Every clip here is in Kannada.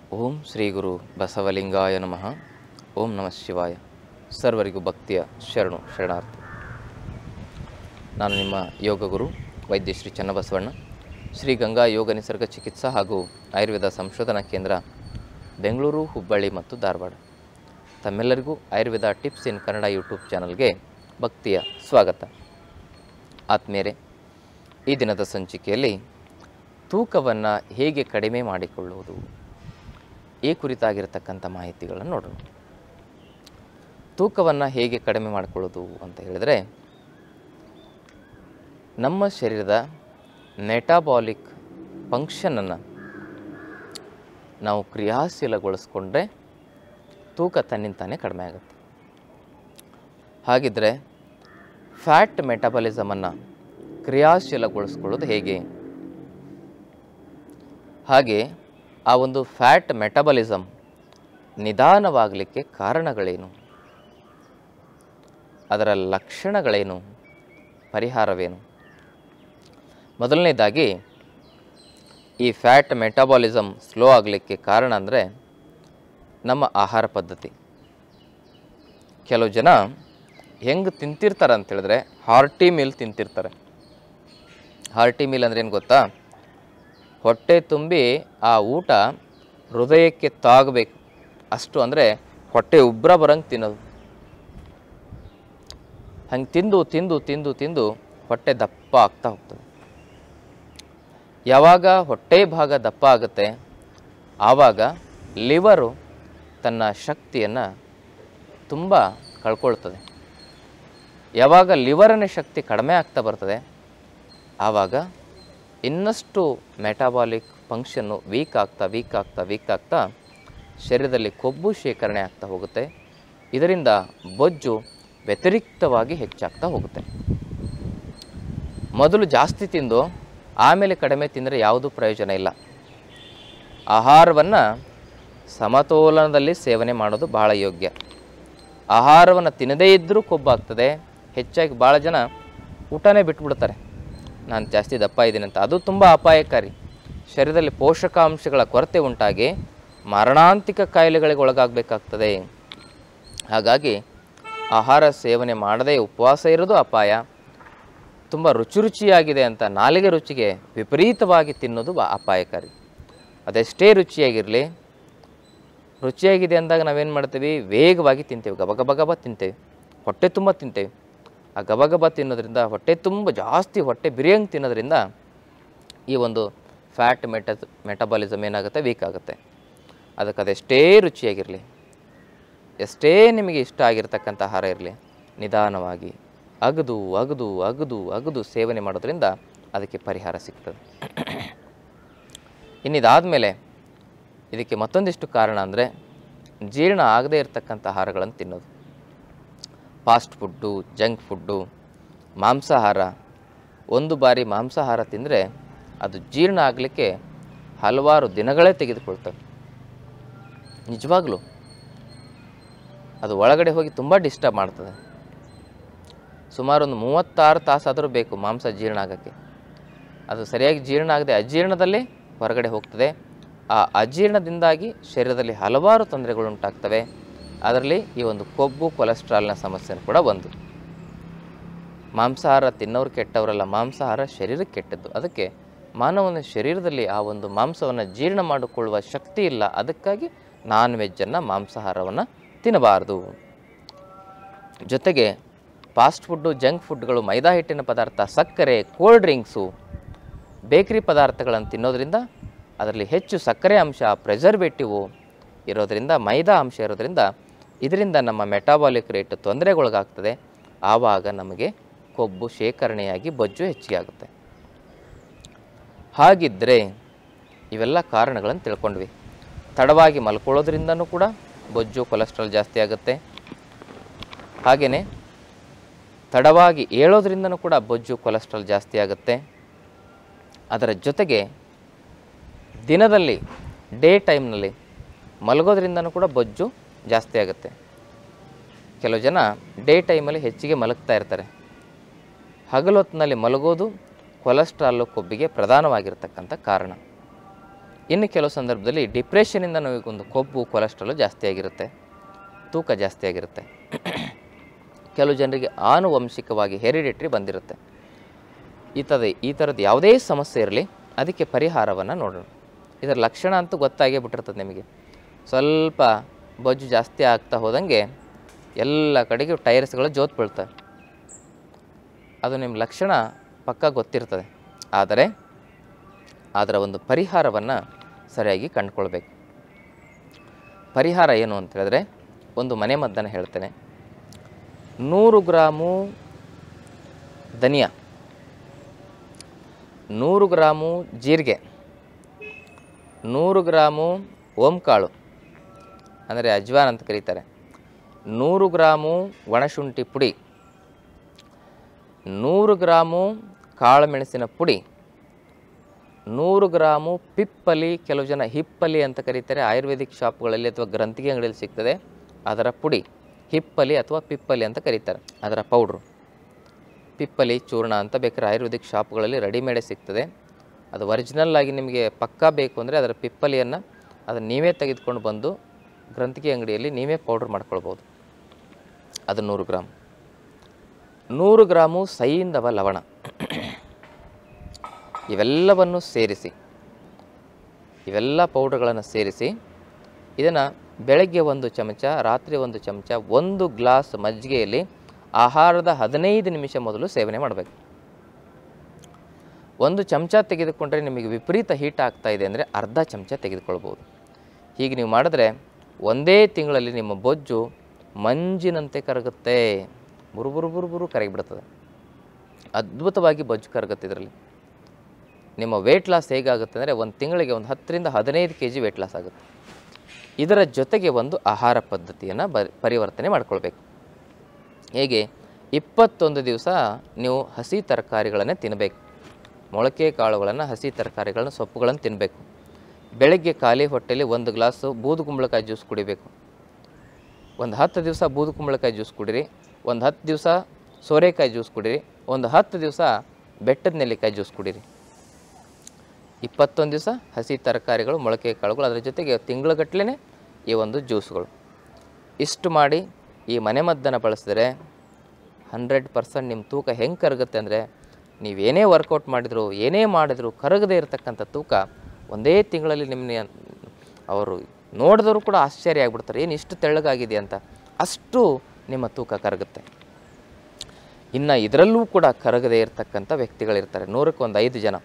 ಓಂ ಶ್ರೀ ಗುರು ಬಸವಲಿಂಗಾಯ ನಮಃ ಓಂ ನಮಃ ಶಿವಾಯ ಸರ್ವರಿಗೂ ಭಕ್ತಿಯ ಶರಣು ಶರಣಾರ್ಥಿ ನಾನು ನಿಮ್ಮ ಯೋಗ ಗುರು ವೈದ್ಯ ಶ್ರೀ ಚನ್ನಬಸವಣ್ಣ ಶ್ರೀ ಗಂಗಾ ಯೋಗ ನಿಸರ್ಗ ಚಿಕಿತ್ಸಾ ಹಾಗೂ ಆಯುರ್ವೇದ ಸಂಶೋಧನಾ ಕೇಂದ್ರ ಬೆಂಗಳೂರು ಹುಬ್ಬಳ್ಳಿ ಮತ್ತು ಧಾರವಾಡ ತಮ್ಮೆಲ್ಲರಿಗೂ Ayurveda tips in Kannada YouTube ಚಾನಲ್ಗೆ ಭಕ್ತಿಯ ಸ್ವಾಗತ ಆತ್ಮೀಯರೇ ಈ ದಿನದ ಸಂಚಿಕೆಯಲ್ಲಿ ತೂಕವನ್ನು ಹೇಗೆ ಕಡಿಮೆ ಮಾಡಿಕೊಳ್ಳುವುದು ಈ ಕುರಿತಾಗಿರ್ತಕ್ಕಂಥ ಮಾಹಿತಿಗಳನ್ನು ನೋಡೋಣ ತೂಕವನ್ನು ಹೇಗೆ ಕಡಿಮೆ ಮಾಡಿಕೊಳ್ಳೋದು ಅಂತ ಹೇಳಿದರೆ ನಮ್ಮ ಶರೀರದ ಮೆಟಾಬಾಲಿಕ್ ಫಂಕ್ಷನನ್ನು ನಾವು ಕ್ರಿಯಾಶೀಲಗೊಳಿಸ್ಕೊಂಡ್ರೆ ತೂಕ ತನ್ನಿಂತಾನೇ ಕಡಿಮೆ ಆಗುತ್ತೆ ಹಾಗಿದ್ದರೆ ಫ್ಯಾಟ್ ಮೆಟಬಲಿಸಮನ್ನು ಕ್ರಿಯಾಶೀಲಗೊಳಿಸ್ಕೊಳ್ಳೋದು ಹೇಗೆ ಹಾಗೆ ಆ ಒಂದು ಫ್ಯಾಟ್ ಮೆಟಬಲಿಸಮ್ ನಿಧಾನವಾಗಲಿಕ್ಕೆ ಕಾರಣಗಳೇನು ಅದರ ಲಕ್ಷಣಗಳೇನು ಪರಿಹಾರವೇನು ಮೊದಲನೇದಾಗಿ ಈ ಫ್ಯಾಟ್ ಮೆಟಬಾಲಿಸಮ್ ಸ್ಲೋ ಆಗಲಿಕ್ಕೆ ಕಾರಣ ಅಂದರೆ ನಮ್ಮ ಆಹಾರ ಪದ್ಧತಿ ಕೆಲವು ಜನ ಹೆಂಗೆ ತಿಂತಿರ್ತಾರೆ ಅಂತ ಹೇಳಿದ್ರೆ ಹಾರ್ಟಿ ಮೀಲ್ ತಿಂತಿರ್ತಾರೆ ಹಾರ್ಟಿ ಮೀಲ್ ಅಂದ್ರೆ ಏನು ಗೊತ್ತಾ ಹೊಟ್ಟೆ ತುಂಬಿ ಆ ಊಟ ಹೃದಯಕ್ಕೆ ತಾಗಬೇಕು ಅಷ್ಟು ಅಂದರೆ ಹೊಟ್ಟೆ ಉಬ್ರ ಬರಂಗೆ ತಿನ್ನೋದು ಹಂಗೆ ತಿಂದು ತಿಂದು ತಿಂದು ತಿಂದು ಹೊಟ್ಟೆ ದಪ್ಪ ಆಗ್ತಾ ಹೋಗ್ತದೆ ಯಾವಾಗ ಹೊಟ್ಟೆ ಭಾಗ ದಪ್ಪ ಆಗುತ್ತೆ ಆವಾಗ ಲಿವರು ತನ್ನ ಶಕ್ತಿಯನ್ನು ತುಂಬ ಕಳ್ಕೊಳ್ತದೆ ಯಾವಾಗ ಲಿವರನ ಶಕ್ತಿ ಕಡಿಮೆ ಆಗ್ತಾ ಬರ್ತದೆ ಆವಾಗ ಇನ್ನಷ್ಟು ಮೆಟಾಬಾಲಿಕ್ ಫಂಕ್ಷನ್ನು ವೀಕ್ ಆಗ್ತಾ ವೀಕ್ ಆಗ್ತಾ ವೀಕ್ ಆಗ್ತಾ ಶರೀರದಲ್ಲಿ ಕೊಬ್ಬು ಶೇಖರಣೆ ಆಗ್ತಾ ಹೋಗುತ್ತೆ ಇದರಿಂದ ಬೊಜ್ಜು ವ್ಯತಿರಿಕ್ತವಾಗಿ ಹೆಚ್ಚಾಗ್ತಾ ಹೋಗುತ್ತೆ ಮೊದಲು ಜಾಸ್ತಿ ತಿಂದು ಆಮೇಲೆ ಕಡಿಮೆ ತಿಂದರೆ ಯಾವುದೂ ಪ್ರಯೋಜನ ಇಲ್ಲ ಆಹಾರವನ್ನು ಸಮತೋಲನದಲ್ಲಿ ಸೇವನೆ ಮಾಡೋದು ಬಹಳ ಯೋಗ್ಯ ಆಹಾರವನ್ನು ತಿನ್ನದೇ ಇದ್ದರೂ ಕೊಬ್ಬಾಗ್ತದೆ ಹೆಚ್ಚಾಗಿ ಭಾಳ ಜನ ಊಟನೇ ಬಿಟ್ಬಿಡ್ತಾರೆ ನಾನು ಜಾಸ್ತಿ ದಪ್ಪ ಇದ್ದೀನಿ ಅಂತ ಅದು ತುಂಬ ಅಪಾಯಕಾರಿ ಶರೀರದಲ್ಲಿ ಪೋಷಕಾಂಶಗಳ ಕೊರತೆ ಉಂಟಾಗಿ ಮಾರಣಾಂತಿಕ ಕಾಯಿಲೆಗಳಿಗೆ ಒಳಗಾಗಬೇಕಾಗ್ತದೆ ಹಾಗಾಗಿ ಆಹಾರ ಸೇವನೆ ಮಾಡದೇ ಉಪವಾಸ ಇರೋದು ಅಪಾಯ ತುಂಬ ರುಚಿ ರುಚಿಯಾಗಿದೆ ಅಂತ ನಾಲಿಗೆ ರುಚಿಗೆ ವಿಪರೀತವಾಗಿ ತಿನ್ನೋದು ಬಾ- ಅಪಾಯಕಾರಿ ಅದೆಷ್ಟೇ ರುಚಿಯಾಗಿರಲಿ ರುಚಿಯಾಗಿದೆ ಅಂದಾಗ ನಾವೇನು ಮಾಡ್ತೀವಿ ವೇಗವಾಗಿ ತಿಂತೇವೆ ಗಬ ಗಬ ಗಬ ತಿಂತೇವೆ ಹೊಟ್ಟೆ ತುಂಬ ತಿಂತೇವೆ ಆ ಗಬ ಗಬ ತಿನ್ನೋದ್ರಿಂದ ಹೊಟ್ಟೆ ತುಂಬ ಜಾಸ್ತಿ ಹೊಟ್ಟೆ ಬಿರಿಯಂಗೆ ತಿನ್ನೋದ್ರಿಂದ ಈ ಒಂದು ಫ್ಯಾಟ್ ಮೆಟ ಮೆಟಬಾಲಿಸಮ್ ಏನಾಗುತ್ತೆ ವೀಕ್ ಆಗುತ್ತೆ ಅದಕ್ಕೆ ಅದೆಷ್ಟೇ ರುಚಿಯಾಗಿರಲಿ ಎಷ್ಟೇ ನಿಮಗೆ ಇಷ್ಟ ಆಗಿರ್ತಕ್ಕಂಥ ಆಹಾರ ಇರಲಿ ನಿಧಾನವಾಗಿ ಅಗದು ಅಗದು ಅಗದು ಅಗದು ಸೇವನೆ ಮಾಡೋದ್ರಿಂದ ಅದಕ್ಕೆ ಪರಿಹಾರ ಸಿಗ್ತದೆ ಇನ್ನಿದಾದಮೇಲೆ ಇದಕ್ಕೆ ಮತ್ತೊಂದಿಷ್ಟು ಕಾರಣ ಅಂದರೆ ಜೀರ್ಣ ಆಗದೇ ಇರತಕ್ಕಂಥ ಆಹಾರಗಳನ್ನು ತಿನ್ನೋದು ಫಾಸ್ಟ್ ಫುಡ್ಡು ಜಂಕ್ ಫುಡ್ಡು ಮಾಂಸಾಹಾರ ಒಂದು ಬಾರಿ ಮಾಂಸಾಹಾರ ತಿಂದರೆ ಅದು ಜೀರ್ಣ ಆಗಲಿಕ್ಕೆ ಹಲವಾರು ದಿನಗಳೇ ತೆಗೆದುಕೊಳ್ತವೆ ನಿಜವಾಗ್ಲೂ ಅದು ಒಳಗಡೆ ಹೋಗಿ ತುಂಬ ಡಿಸ್ಟರ್ಬ್ ಮಾಡ್ತದೆ ಸುಮಾರು ಒಂದು ಮೂವತ್ತಾರು ತಾಸಾದರೂ ಬೇಕು ಮಾಂಸ ಜೀರ್ಣ ಆಗೋಕ್ಕೆ ಅದು ಸರಿಯಾಗಿ ಜೀರ್ಣ ಆಗದೆ ಅಜೀರ್ಣದಲ್ಲಿ ಹೊರಗಡೆ ಹೋಗ್ತದೆ ಆ ಅಜೀರ್ಣದಿಂದಾಗಿ ಶರೀರದಲ್ಲಿ ಹಲವಾರು ತೊಂದರೆಗಳು ಉಂಟಾಗ್ತವೆ ಅದರಲ್ಲಿ ಈ ಒಂದು ಕೊಬ್ಬು ಕೊಲೆಸ್ಟ್ರಾಲ್ನ ಸಮಸ್ಯೆ ಕೂಡ ಒಂದು ಮಾಂಸಾಹಾರ ತಿನ್ನೋರು ಕೆಟ್ಟವರಲ್ಲ ಮಾಂಸಾಹಾರ ಶರೀರಕ್ಕೆ ಕೆಟ್ಟದ್ದು ಅದಕ್ಕೆ ಮಾನವನ ಶರೀರದಲ್ಲಿ ಆ ಒಂದು ಮಾಂಸವನ್ನು ಜೀರ್ಣ ಮಾಡಿಕೊಳ್ಳುವ ಶಕ್ತಿ ಇಲ್ಲ ಅದಕ್ಕಾಗಿ ನಾನ್ ವೆಜ್ಜನ್ನು ಮಾಂಸಾಹಾರವನ್ನು ತಿನ್ನಬಾರದು ಜೊತೆಗೆ ಫಾಸ್ಟ್ ಫುಡ್ಡು ಜಂಕ್ ಫುಡ್ಗಳು ಮೈದಾ ಹಿಟ್ಟಿನ ಪದಾರ್ಥ ಸಕ್ಕರೆ ಕೋಲ್ಡ್ ಡ್ರಿಂಕ್ಸು ಬೇಕರಿ ಪದಾರ್ಥಗಳನ್ನು ತಿನ್ನೋದ್ರಿಂದ ಅದರಲ್ಲಿ ಹೆಚ್ಚು ಸಕ್ಕರೆ ಅಂಶ ಪ್ರೆಸರ್ವೇಟಿವ್ ಇರೋದರಿಂದ ಮೈದಾ ಅಂಶ ಇರೋದ್ರಿಂದ ಇದರಿಂದ ನಮ್ಮ ಮೆಟಾಬಾಲಿಕ್ ರೇಟ್ ತೊಂದರೆಗೊಳಗಾಗ್ತದೆ ಆವಾಗ ನಮಗೆ ಕೊಬ್ಬು ಶೇಖರಣೆಯಾಗಿ ಬೊಜ್ಜು ಹೆಚ್ಚಿಗೆ ಆಗುತ್ತೆ ಹಾಗಿದ್ದರೆ ಇವೆಲ್ಲ ಕಾರಣಗಳನ್ನು ತಿಳ್ಕೊಂಡ್ವಿ ತಡವಾಗಿ ಮಲ್ಕೊಳ್ಳೋದ್ರಿಂದನೂ ಕೂಡ ಬೊಜ್ಜು ಕೊಲೆಸ್ಟ್ರಾಲ್ ಜಾಸ್ತಿ ಆಗುತ್ತೆ ಹಾಗೆಯೇ ತಡವಾಗಿ ಏಳೋದ್ರಿಂದನೂ ಕೂಡ ಬೊಜ್ಜು ಕೊಲೆಸ್ಟ್ರಾಲ್ ಜಾಸ್ತಿ ಆಗುತ್ತೆ ಅದರ ಜೊತೆಗೆ ದಿನದಲ್ಲಿ ಡೇ ಟೈಮ್ನಲ್ಲಿ ಮಲಗೋದ್ರಿಂದನೂ ಕೂಡ ಬೊಜ್ಜು ಜಾಸ್ತಿ ಆಗುತ್ತೆ ಕೆಲವು ಜನ ಡೇ ಟೈಮಲ್ಲಿ ಹೆಚ್ಚಿಗೆ ಮಲಗ್ತಾ ಇರ್ತಾರೆ ಹಗಲೊತ್ತಿನಲ್ಲಿ ಮಲಗೋದು ಕೊಲೆಸ್ಟ್ರಾಲು ಕೊಬ್ಬಿಗೆ ಪ್ರಧಾನವಾಗಿರ್ತಕ್ಕಂಥ ಕಾರಣ ಇನ್ನು ಕೆಲವು ಸಂದರ್ಭದಲ್ಲಿ ಡಿಪ್ರೆಷನಿಂದ ನಮಗೊಂದು ಕೊಬ್ಬು ಕೊಲೆಸ್ಟ್ರಾಲು ಜಾಸ್ತಿ ಆಗಿರುತ್ತೆ ತೂಕ ಜಾಸ್ತಿ ಆಗಿರುತ್ತೆ ಕೆಲವು ಜನರಿಗೆ ಆನುವಂಶಿಕವಾಗಿ ಹೆರಿಡಿಟ್ರಿ ಬಂದಿರುತ್ತೆ ಈ ಥರದ ಈ ಥರದ್ದು ಯಾವುದೇ ಸಮಸ್ಯೆ ಇರಲಿ ಅದಕ್ಕೆ ಪರಿಹಾರವನ್ನು ನೋಡೋಣ ಇದರ ಲಕ್ಷಣ ಅಂತೂ ಗೊತ್ತಾಗೇ ಬಿಟ್ಟಿರ್ತದೆ ನಿಮಗೆ ಸ್ವಲ್ಪ ಬೊಜ್ಜು ಜಾಸ್ತಿ ಆಗ್ತಾ ಹೋದಂಗೆ ಎಲ್ಲ ಕಡೆಗೂ ಟೈರ್ಸ್ಗಳು ಜೋತ್ ಬೀಳ್ತವೆ ಅದು ನಿಮ್ಮ ಲಕ್ಷಣ ಪಕ್ಕ ಗೊತ್ತಿರ್ತದೆ ಆದರೆ ಅದರ ಒಂದು ಪರಿಹಾರವನ್ನು ಸರಿಯಾಗಿ ಕಂಡುಕೊಳ್ಬೇಕು ಪರಿಹಾರ ಏನು ಅಂತ ಹೇಳಿದ್ರೆ ಒಂದು ಮನೆ ಮದ್ದನ್ನು ಹೇಳ್ತೇನೆ ನೂರು ಗ್ರಾಮು ಧನಿಯಾ ನೂರು ಗ್ರಾಮು ಜೀರಿಗೆ ನೂರು ಗ್ರಾಮು ಓಂಕಾಳು ಅಂದರೆ ಅಜ್ವಾನ್ ಅಂತ ಕರೀತಾರೆ ನೂರು ಗ್ರಾಮು ಒಣಶುಂಠಿ ಪುಡಿ ನೂರು ಗ್ರಾಮು ಕಾಳುಮೆಣಸಿನ ಪುಡಿ ನೂರು ಗ್ರಾಮು ಪಿಪ್ಪಲಿ ಕೆಲವು ಜನ ಹಿಪ್ಪಲಿ ಅಂತ ಕರೀತಾರೆ ಆಯುರ್ವೇದಿಕ್ ಶಾಪ್ಗಳಲ್ಲಿ ಅಥವಾ ಗ್ರಂಥಿಗೆ ಅಂಗಡಿಯಲ್ಲಿ ಸಿಗ್ತದೆ ಅದರ ಪುಡಿ ಹಿಪ್ಪಲಿ ಅಥವಾ ಪಿಪ್ಪಲಿ ಅಂತ ಕರೀತಾರೆ ಅದರ ಪೌಡ್ರು ಪಿಪ್ಪಲಿ ಚೂರ್ಣ ಅಂತ ಬೇಕಾದ್ರೆ ಆಯುರ್ವೇದಿಕ್ ಶಾಪ್ಗಳಲ್ಲಿ ರೆಡಿಮೇಡೇ ಸಿಗ್ತದೆ ಅದು ಒರಿಜಿನಲ್ ಆಗಿ ನಿಮಗೆ ಪಕ್ಕಾ ಬೇಕು ಅಂದರೆ ಅದರ ಪಿಪ್ಪಲಿಯನ್ನು ಅದನ್ನು ನೀವೇ ತೆಗೆದುಕೊಂಡು ಬಂದು ಗ್ರಂಥಿಗೆ ಅಂಗಡಿಯಲ್ಲಿ ನೀವೇ ಪೌಡ್ರ್ ಮಾಡ್ಕೊಳ್ಬೋದು ಅದು ನೂರು ಗ್ರಾಮ್ ನೂರು ಗ್ರಾಮು ಸೈಂಧವ ಲವಣ ಇವೆಲ್ಲವನ್ನು ಸೇರಿಸಿ ಇವೆಲ್ಲ ಪೌಡರ್ಗಳನ್ನು ಸೇರಿಸಿ ಇದನ್ನು ಬೆಳಗ್ಗೆ ಒಂದು ಚಮಚ ರಾತ್ರಿ ಒಂದು ಚಮಚ ಒಂದು ಗ್ಲಾಸ್ ಮಜ್ಜಿಗೆಯಲ್ಲಿ ಆಹಾರದ ಹದಿನೈದು ನಿಮಿಷ ಮೊದಲು ಸೇವನೆ ಮಾಡಬೇಕು ಒಂದು ಚಮಚ ತೆಗೆದುಕೊಂಡ್ರೆ ನಿಮಗೆ ವಿಪರೀತ ಹೀಟ್ ಆಗ್ತಾ ಇದೆ ಅಂದರೆ ಅರ್ಧ ಚಮಚ ತೆಗೆದುಕೊಳ್ಬೋದು ಹೀಗೆ ನೀವು ಮಾಡಿದ್ರೆ ಒಂದೇ ತಿಂಗಳಲ್ಲಿ ನಿಮ್ಮ ಬೊಜ್ಜು ಮಂಜಿನಂತೆ ಕರಗುತ್ತೆ ಬುರು ಬುರು ಬುರು ಬುರು ಕರಗಿಬಿಡ್ತದೆ ಅದ್ಭುತವಾಗಿ ಬೊಜ್ಜು ಕರಗುತ್ತೆ ಇದರಲ್ಲಿ ನಿಮ್ಮ ವೆಯ್ಟ್ ಲಾಸ್ ಹೇಗಾಗುತ್ತೆ ಅಂದರೆ ಒಂದು ತಿಂಗಳಿಗೆ ಒಂದು ಹತ್ತರಿಂದ ಹದಿನೈದು ಕೆ ಜಿ ವೆಯ್ಟ್ ಲಾಸ್ ಆಗುತ್ತೆ ಇದರ ಜೊತೆಗೆ ಒಂದು ಆಹಾರ ಪದ್ಧತಿಯನ್ನು ಬ ಪರಿವರ್ತನೆ ಮಾಡ್ಕೊಳ್ಬೇಕು ಹೇಗೆ ಇಪ್ಪತ್ತೊಂದು ದಿವಸ ನೀವು ಹಸಿ ತರಕಾರಿಗಳನ್ನೇ ತಿನ್ನಬೇಕು ಮೊಳಕೆ ಕಾಳುಗಳನ್ನು ಹಸಿ ತರಕಾರಿಗಳನ್ನು ಸೊಪ್ಪುಗಳನ್ನು ತಿನ್ನಬೇಕು ಬೆಳಗ್ಗೆ ಖಾಲಿ ಹೊಟ್ಟೆಯಲ್ಲಿ ಒಂದು ಗ್ಲಾಸು ಬೂದು ಕುಂಬಳಕಾಯಿ ಜ್ಯೂಸ್ ಕುಡಿಬೇಕು ಒಂದು ಹತ್ತು ದಿವಸ ಬೂದು ಕುಂಬಳಕಾಯಿ ಜ್ಯೂಸ್ ಕುಡಿರಿ ಒಂದು ಹತ್ತು ದಿವಸ ಸೋರೆಕಾಯಿ ಜ್ಯೂಸ್ ಕುಡಿರಿ ಒಂದು ಹತ್ತು ದಿವಸ ಬೆಟ್ಟದ ನೆಲ್ಲಿಕಾಯಿ ಜ್ಯೂಸ್ ಕುಡಿರಿ ಇಪ್ಪತ್ತೊಂದು ದಿವಸ ಹಸಿ ತರಕಾರಿಗಳು ಮೊಳಕೆ ಕಾಳುಗಳು ಅದರ ಜೊತೆಗೆ ತಿಂಗಳಗಟ್ಟಲೆ ಈ ಒಂದು ಜ್ಯೂಸ್ಗಳು ಇಷ್ಟು ಮಾಡಿ ಈ ಮನೆಮದ್ದನ್ನು ಬಳಸಿದ್ರೆ ಹಂಡ್ರೆಡ್ ಪರ್ಸೆಂಟ್ ನಿಮ್ಮ ತೂಕ ಹೆಂಗೆ ಕರಗುತ್ತೆ ಅಂದರೆ ನೀವೇನೇ ವರ್ಕೌಟ್ ಮಾಡಿದ್ರು ಏನೇ ಮಾಡಿದ್ರು ಕರಗದೇ ಇರತಕ್ಕಂಥ ತೂಕ ಒಂದೇ ತಿಂಗಳಲ್ಲಿ ನಿಮ್ಮನ್ನ ಅವರು ನೋಡಿದವರು ಕೂಡ ಆಶ್ಚರ್ಯ ಆಗ್ಬಿಡ್ತಾರೆ ಏನು ಇಷ್ಟು ತೆಳ್ಳಗಾಗಿದೆ ಅಂತ ಅಷ್ಟು ನಿಮ್ಮ ತೂಕ ಕರಗುತ್ತೆ ಇನ್ನು ಇದರಲ್ಲೂ ಕೂಡ ಕರಗದೇ ಇರತಕ್ಕಂಥ ವ್ಯಕ್ತಿಗಳಿರ್ತಾರೆ ನೂರಕ್ಕೆ ಒಂದು ಐದು ಜನ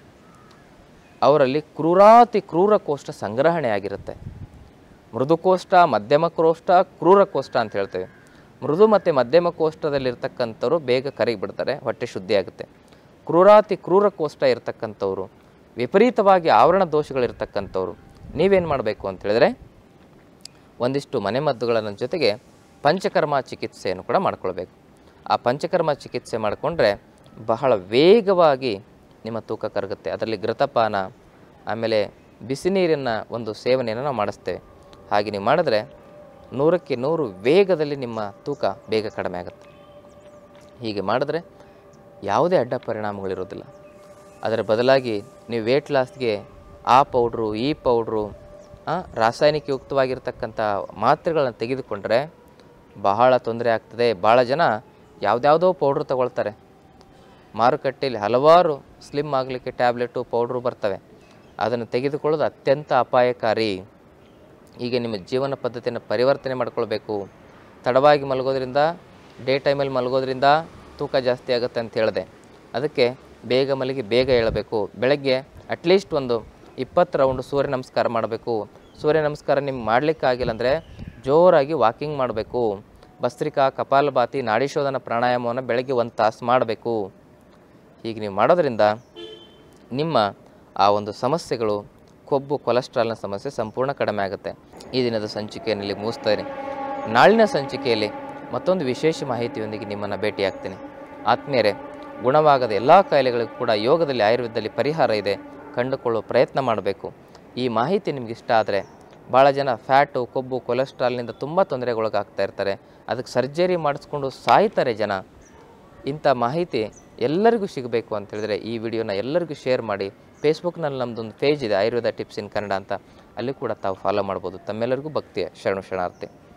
ಅವರಲ್ಲಿ ಕ್ರೂರಾತಿ ಕ್ರೂರ ಕೋಷ್ಠ ಸಂಗ್ರಹಣೆ ಆಗಿರುತ್ತೆ ಮೃದು ಕೋಷ್ಠ ಮಧ್ಯಮ ಕೋಷ್ಠ ಕ್ರೂರ ಕೋಷ್ಠ ಅಂತ ಹೇಳ್ತೇವೆ ಮೃದು ಮತ್ತು ಮಧ್ಯಮ ಕೋಷ್ಠದಲ್ಲಿರ್ತಕ್ಕಂಥವ್ರು ಬೇಗ ಕರಗಿ ಬಿಡ್ತಾರೆ ಹೊಟ್ಟೆ ಶುದ್ಧಿ ಆಗುತ್ತೆ ಕ್ರೂರಾತಿ ಕ್ರೂರ ಕೋಷ್ಠ ಇರ್ತಕ್ಕಂಥವ್ರು ವಿಪರೀತವಾಗಿ ಆವರಣ ದೋಷಗಳಿರ್ತಕ್ಕಂಥವ್ರು ನೀವೇನು ಮಾಡಬೇಕು ಅಂತ ಹೇಳಿದ್ರೆ ಒಂದಿಷ್ಟು ಮನೆಮದ್ದುಗಳನ್ನು ಜೊತೆಗೆ ಪಂಚಕರ್ಮ ಚಿಕಿತ್ಸೆಯನ್ನು ಕೂಡ ಮಾಡ್ಕೊಳ್ಬೇಕು ಆ ಪಂಚಕರ್ಮ ಚಿಕಿತ್ಸೆ ಮಾಡಿಕೊಂಡ್ರೆ ಬಹಳ ವೇಗವಾಗಿ ನಿಮ್ಮ ತೂಕ ಕರಗುತ್ತೆ ಅದರಲ್ಲಿ ಘೃತಪಾನ ಆಮೇಲೆ ಬಿಸಿ ನೀರಿನ ಒಂದು ಸೇವನೆಯನ್ನು ನಾವು ಮಾಡಿಸ್ತೇವೆ ಹಾಗೆ ನೀವು ಮಾಡಿದ್ರೆ ನೂರಕ್ಕೆ ನೂರು ವೇಗದಲ್ಲಿ ನಿಮ್ಮ ತೂಕ ಬೇಗ ಕಡಿಮೆ ಆಗುತ್ತೆ ಹೀಗೆ ಮಾಡಿದ್ರೆ ಯಾವುದೇ ಅಡ್ಡ ಪರಿಣಾಮಗಳಿರೋದಿಲ್ಲ ಅದರ ಬದಲಾಗಿ ನೀವು ವೇಟ್ ಲಾಸ್ಗೆ ಆ ಪೌಡ್ರು ಈ ಪೌಡ್ರು ಆ, ರಾಸಾಯನಿಕಯುಕ್ತವಾಗಿರ್ತಕ್ಕಂಥ ಮಾತ್ರೆಗಳನ್ನು ತೆಗೆದುಕೊಂಡ್ರೆ ಬಹಳ ತೊಂದರೆ ಆಗ್ತದೆ ಭಾಳ ಜನ ಯಾವುದ್ಯಾವುದೋ ಪೌಡ್ರ್ ತಗೊಳ್ತಾರೆ ಮಾರುಕಟ್ಟೆಯಲ್ಲಿ ಹಲವಾರು ಸ್ಲಿಮ್ ಆಗಲಿಕ್ಕೆ ಟ್ಯಾಬ್ಲೆಟು ಪೌಡ್ರು ಬರ್ತವೆ ಅದನ್ನು ತೆಗೆದುಕೊಳ್ಳೋದು ಅತ್ಯಂತ ಅಪಾಯಕಾರಿ ಈಗ ನಿಮ್ಮ ಜೀವನ ಪದ್ಧತಿಯನ್ನು ಪರಿವರ್ತನೆ ಮಾಡ್ಕೊಳ್ಬೇಕು ತಡವಾಗಿ ಮಲಗೋದ್ರಿಂದ ಡೇ ಟೈಮಲ್ಲಿ ಮಲಗೋದ್ರಿಂದ ತೂಕ ಜಾಸ್ತಿ ಆಗುತ್ತೆ ಅಂತ ಹೇಳಿದೆ ಅದಕ್ಕೆ ಬೇಗ ಮಲಗಿ ಬೇಗ ಏಳಬೇಕು ಬೆಳಗ್ಗೆ ಅಟ್ಲೀಸ್ಟ್ ಒಂದು ಇಪ್ಪತ್ತು ರೌಂಡ್ ಸೂರ್ಯ ನಮಸ್ಕಾರ ಮಾಡಬೇಕು ಸೂರ್ಯ ನಮಸ್ಕಾರ ನಿಮ್ಗೆ ಮಾಡಲಿಕ್ಕಾಗಿಲ್ಲ ಅಂದರೆ ಜೋರಾಗಿ ವಾಕಿಂಗ್ ಮಾಡಬೇಕು ಭಸ್ತ್ರಿಕಾ ಕಪಾಲಭಾತಿ ನಾಡೀಶೋಧನ ಪ್ರಾಣಾಯಾಮವನ್ನು ಬೆಳಗ್ಗೆ ಒಂದು ತಾಸು ಮಾಡಬೇಕು ಹೀಗೆ ನೀವು ಮಾಡೋದ್ರಿಂದ ನಿಮ್ಮ ಆ ಒಂದು ಸಮಸ್ಯೆಗಳು ಕೊಬ್ಬು ಕೊಲೆಸ್ಟ್ರಾಲ್ನ ಸಮಸ್ಯೆ ಸಂಪೂರ್ಣ ಕಡಿಮೆ ಆಗುತ್ತೆ ಈ ದಿನದ ಸಂಚಿಕೆಯಲ್ಲಿ ಮುಗಿಸ್ತಾ ಇದ್ದೀನಿ ನಾಳಿನ ಸಂಚಿಕೆಯಲ್ಲಿ ಮತ್ತೊಂದು ವಿಶೇಷ ಮಾಹಿತಿಯೊಂದಿಗೆ ನಿಮ್ಮನ್ನು ಭೇಟಿಯಾಗ್ತೀನಿ ಆತ್ಮೀಯರೇ ಗುಣವಾಗದ ಎಲ್ಲ ಕಾಯಿಲೆಗಳಿಗೂ ಕೂಡ ಯೋಗದಲ್ಲಿ ಆಯುರ್ವೇದದಲ್ಲಿ ಪರಿಹಾರ ಇದೆ ಕಂಡುಕೊಳ್ಳುವ ಪ್ರಯತ್ನ ಮಾಡಬೇಕು ಈ ಮಾಹಿತಿ ನಿಮ್ಗೆ ಇಷ್ಟ ಆದರೆ ಭಾಳ ಜನ ಫ್ಯಾಟು ಕೊಬ್ಬು ಕೊಲೆಸ್ಟ್ರಾಲ್ನಿಂದ ತುಂಬ ತೊಂದರೆಗೊಳಗಾಗ್ತಾ ಇರ್ತಾರೆ ಅದಕ್ಕೆ ಸರ್ಜರಿ ಮಾಡಿಸ್ಕೊಂಡು ಸಾಯ್ತಾರೆ ಜನ ಇಂಥ ಮಾಹಿತಿ ಎಲ್ಲರಿಗೂ ಸಿಗಬೇಕು ಅಂತ ಹೇಳಿದ್ರೆ ಈ ವಿಡಿಯೋನ ಎಲ್ಲರಿಗೂ ಶೇರ್ ಮಾಡಿ ಫೇಸ್ಬುಕ್ನಲ್ಲಿ ನಮ್ಮದೊಂದು ಪೇಜ್ ಇದೆ ಆಯುರ್ವೇದ ಟಿಪ್ಸ್ ಇನ್ ಕನ್ನಡ ಅಂತ ಅಲ್ಲಿ ಕೂಡ ತಾವು ಫಾಲೋ ಮಾಡ್ಬೋದು ತಮ್ಮೆಲ್ಲರಿಗೂ ಭಕ್ತಿಯ ಶರಣು ಶರಣಾರ್ಥಿ